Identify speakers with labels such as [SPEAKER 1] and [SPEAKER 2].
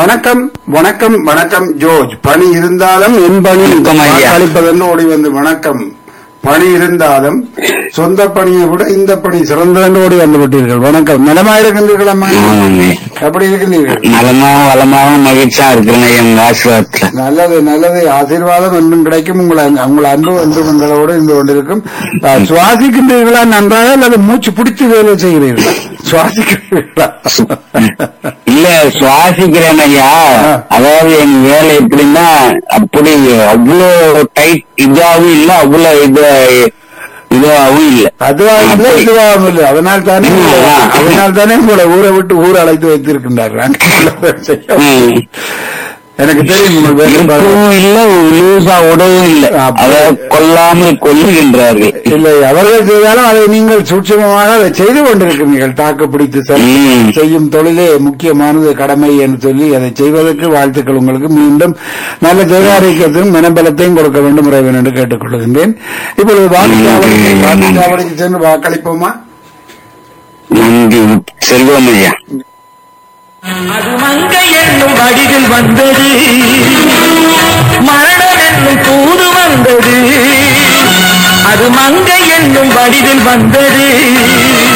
[SPEAKER 1] வணக்கம் வணக்கம் வணக்கம் ஜோர்ஜ் பணி இருந்தாலும் என் பணி
[SPEAKER 2] வணக்கம் ஐயா.
[SPEAKER 1] வாக்களிப்பதென்று ஓடி வந்து வணக்கம் பணி இருந்தாலும் சொந்த பணியை விட இந்த பணி சிறந்ததென்று ஓடி வந்து விட்டீர்கள் வணக்கம் நலமா இருக்கின்றீர்கள் அம்மா
[SPEAKER 2] ஆமாங்க.
[SPEAKER 1] எப்படி இருக்கின்றீர்கள்
[SPEAKER 2] நலமாவும் வளமாவும் மகிழ்ச்சியா இருக்கிறேங்க எங்க ஆசீர்வாதத்துல
[SPEAKER 1] நல்லது நல்லது ஆசீர்வாதம் என்றும் கிடைக்கும் உங்களை உங்கள் அன்பு என்று உங்களோடு இருந்து கொண்டிருக்கும் அஹ், சுவாசிக்கின்றீர்களா நன்றாக அல்லது மூச்சு பிடித்து வேலை செய்கிறீர்களா சுவாசிக்கிறீர்களா
[SPEAKER 2] இல்ல சுவாசிக்கிறேன் ஐயா
[SPEAKER 1] ஆ.
[SPEAKER 2] அதாவது என் வேலை எப்படின்னா அப்படி அவ்வளவு டைட் இதாவும் இல்ல அவ்வளவு இது இதுவாகவும் இல்ல
[SPEAKER 1] அதுவாக இல்லை இதுவாகவும் இல்லை அதனால் தானே
[SPEAKER 2] ஆ.
[SPEAKER 1] அதனால் தானே உங்களை ஊரை விட்டு ஊர் அழைத்து வைத்திருக்கின்றார்கள்
[SPEAKER 2] ம்.
[SPEAKER 1] எனக்கு தெரியும் உங்கள் வேலை பாரு-
[SPEAKER 2] இருக்கவும் இல்ல லூசா உடவும் இல்ல
[SPEAKER 1] அப்படி-
[SPEAKER 2] அதை கொல்லாமல் கொல்லுகின்றார்கள்
[SPEAKER 1] இல்லை அவர்கள் செய்தாலும் அதை நீங்கள் சூட்சமமாக அதை செய்து கொண்டிருக்கிறீர்கள் தாக்கு பிடித்து செல்-
[SPEAKER 2] ம்.
[SPEAKER 1] செய்யும் தொழிலே முக்கியமானது கடமை என்று சொல்லி அதை செய்வதற்கு வாழ்த்துக்கள் உங்களுக்கு மீண்டும் நல்ல தேகாரோக்கியத்தையும் மனபலத்தையும் கொடுக்க வேண்டும் இறைவன் என்று கேட்டுக்கொள்கின்றேன் இப்பொழுது வாக்குச்சாவடிக்கு வாக்குச்சாவடிக்கு சென்று வாக்களிப்போமா
[SPEAKER 2] நன்றி செல்வம் ஐயா
[SPEAKER 3] அது மங்கை என்னும் வடிவில் வந்தது மரணம் என்னும் தூது வந்தது அது மங்கை என்னும் வடிவில் வந்தது